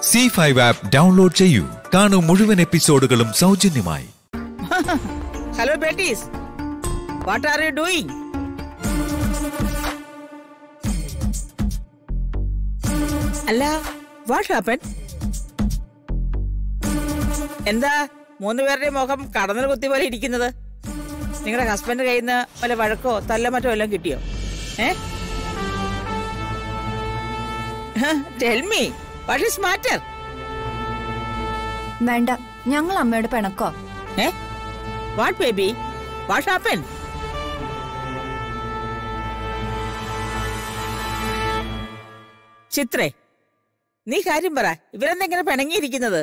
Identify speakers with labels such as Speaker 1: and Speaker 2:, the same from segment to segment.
Speaker 1: C five app download ചെയ്യൂ കാണൂ മുഴുവൻ എപ്പിസോഡുകളും സൗജന്യമായി
Speaker 2: hello betties what are you doing അല്ല വാട്ട് ഹാപ്പൻ എന്താ മൂന്ന് പേരുടെ മുഖം കടന്നൽ കുത്തി പോലെ ഇരിക്കുന്നത് നിങ്ങളുടെ ഹസ്ബൻഡ് കയ്യിൽ നിന്ന് വല്ല വഴക്കോ തല്ല മറ്റോ എല്ലാം കിട്ടിയോ ah tell me what is matter
Speaker 3: വേണ്ട ഞങ്ങൾ അമ്മയോട് പിണക്കോ
Speaker 2: ah what baby what happen ചിത്രേ നീ കാര്യം പറ ഇവരെന്തെങ്ങനെ പിണങ്ങിയിരിക്കുന്നത്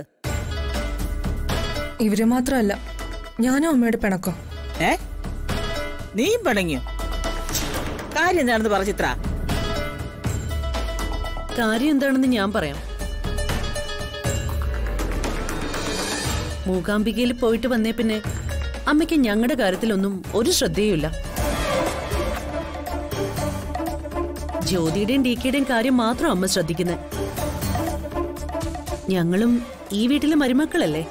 Speaker 4: ഇവര് മാത്രമല്ല ഞാനും അമ്മയുടെ പിണക്കോ
Speaker 2: ഏ നീയും പിണങ്ങിയോ കാര്യം എന്താണെന്ന് പറ ചിത്ര
Speaker 5: കാര്യം എന്താണെന്ന് ഞാൻ പറയാം മൂകാംബികയിൽ പോയിട്ട് വന്നേ പിന്നെ അമ്മയ്ക്ക് ഞങ്ങളുടെ കാര്യത്തിലൊന്നും ഒരു ശ്രദ്ധയുമില്ല ജ്യോതിയുടെയും ഡി കെയുടെയും കാര്യം മാത്രം അമ്മ ശ്രദ്ധിക്കുന്നത് ഞങ്ങളും ഈ വീട്ടിലെ മരുമക്കളല്ലേ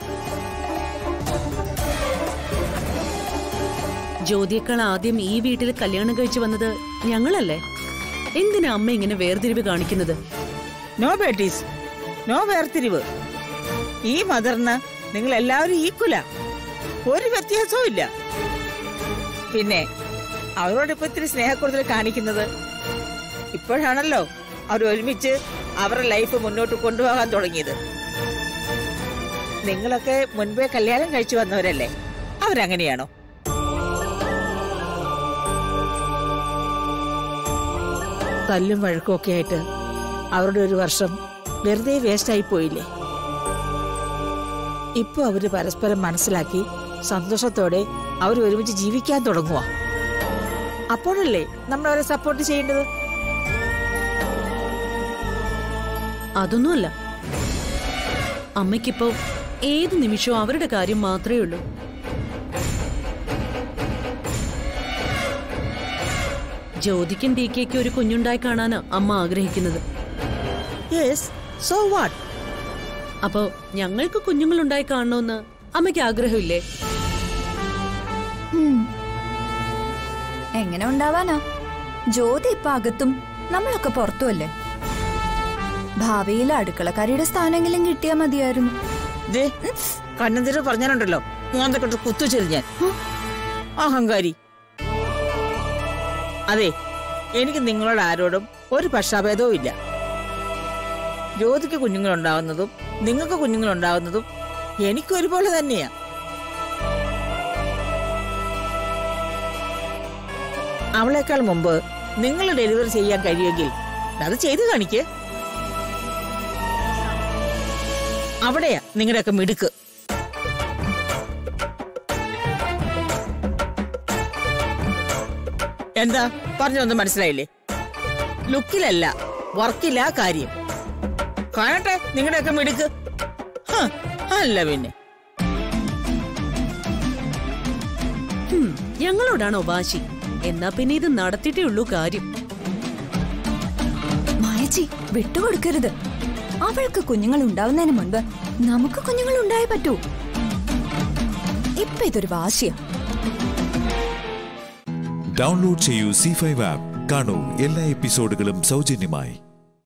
Speaker 5: ജ്യോതിയേക്കാൾ ആദ്യം ഈ വീട്ടിൽ കല്യാണം കഴിച്ചു വന്നത് ഞങ്ങളല്ലേ എന്തിനാ അമ്മ ഇങ്ങനെ വേർതിരിവ് കാണിക്കുന്നത്
Speaker 2: നോ ബേട്ടീസ് നോ വേർതിരിവ് ഈ മദറിന് നിങ്ങൾ എല്ലാവരും ഈക്വല ഒരു വ്യത്യാസവും ഇല്ല പിന്നെ അവരോട് ഇപ്പൊ ഇത്തിരി സ്നേഹക്കൂടുതൽ കാണിക്കുന്നത് ഇപ്പോഴാണല്ലോ അവർ ഒരുമിച്ച് അവരുടെ ലൈഫ് മുന്നോട്ട് കൊണ്ടുപോകാൻ തുടങ്ങിയത് നിങ്ങളൊക്കെ മുൻപേ കല്യാണം കഴിച്ചു വന്നവരല്ലേ അവരങ്ങനെയാണോ തല്ലും വഴക്കും ഒക്കെ ആയിട്ട് അവരുടെ ഒരു വർഷം വെറുതെ വേസ്റ്റ് ആയി പോയില്ലേ ഇപ്പൊ അവര് പരസ്പരം മനസ്സിലാക്കി സന്തോഷത്തോടെ അവർ ഒരുമിച്ച് ജീവിക്കാൻ തുടങ്ങുക അപ്പോഴല്ലേ നമ്മൾ അവരെ സപ്പോർട്ട് ചെയ്യേണ്ടത്
Speaker 5: അതൊന്നുമല്ല അമ്മയ്ക്കിപ്പോ ഏത് നിമിഷവും അവരുടെ കാര്യം മാത്രമേ ഉള്ളൂ ജ്യോതിക്കും ഡി കെക്കും ഒരു കുഞ്ഞുണ്ടായി കാണാനാ അമ്മ ആഗ്രഹിക്കുന്നത്
Speaker 2: യെസ് സോ വാട്ട്
Speaker 5: അപ്പോ ഞങ്ങൾക്ക് കുഞ്ഞുങ്ങളുണ്ടായി കാണണമെന്ന് അമ്മയ്ക്ക് ആഗ്രഹമില്ലേ
Speaker 3: ഉം. എങ്ങനെ ഉണ്ടാവാനാ ജ്യോതി ഇപ്പൊ അകത്തും നമ്മളൊക്കെ പുറത്തുമല്ലേ ഭാവിയിൽ അടുക്കളക്കാരിയുടെ സ്ഥാനെങ്കിലും കിട്ടിയാ മതിയായിരുന്നു
Speaker 2: കണ്ണന്തിര പറഞ്ഞാലുണ്ടല്ലോ മോന്തക്കെട്ട് കുത്തു ചെറിഞ്ഞാൻ അഹങ്കാരി അതെ എനിക്ക് നിങ്ങളോട് ആരോടും ഒരു പക്ഷാഭേദവും ഇല്ല ജ്യോതിക്ക് കുഞ്ഞുങ്ങളുണ്ടാവുന്നതും നിങ്ങൾക്ക് കുഞ്ഞുങ്ങളുണ്ടാവുന്നതും എനിക്ക് ഒരുപോലെ തന്നെയാ അവളെക്കാൾ മുമ്പ് നിങ്ങൾ ഡെലിവറി ചെയ്യാൻ കഴിയുമെങ്കിൽ അത് ചെയ്തു കാണിക്ക് അവിടെയാ നിങ്ങളുടെയൊക്കെ മിടുക്ക് എന്താ പറഞ്ഞൊന്നും മനസ്സിലായില്ലേ ലുക്കിലല്ല വർക്കില്ല കാര്യം കാണട്ടെ നിങ്ങളുടെയൊക്കെ മിടുക്ക് ഹ, അല്ല പിന്നെ
Speaker 5: ഹും, ഞങ്ങളോടാണോ വാശി എന്നാ പിന്നെ ഇത് നടത്തിയിട്ടേ ഉള്ളൂ കാര്യം
Speaker 3: മായച്ചി വിട്ടുകൊടുക്കരുത് അവൾക്ക് കുഞ്ഞുങ്ങൾ ഉണ്ടാവുന്നതിന് മുൻപ് നമുക്ക് കുഞ്ഞുങ്ങൾ ഉണ്ടായേ പറ്റൂ ഇപ്പൊ ഇതൊരു വാശിയാ
Speaker 1: ഡൗൺലോഡ് ചെയ്യൂ സി ഫൈവ് ആപ്പ് കാണൂ എല്ലാ എപ്പിസോഡുകളും സൗജന്യമായി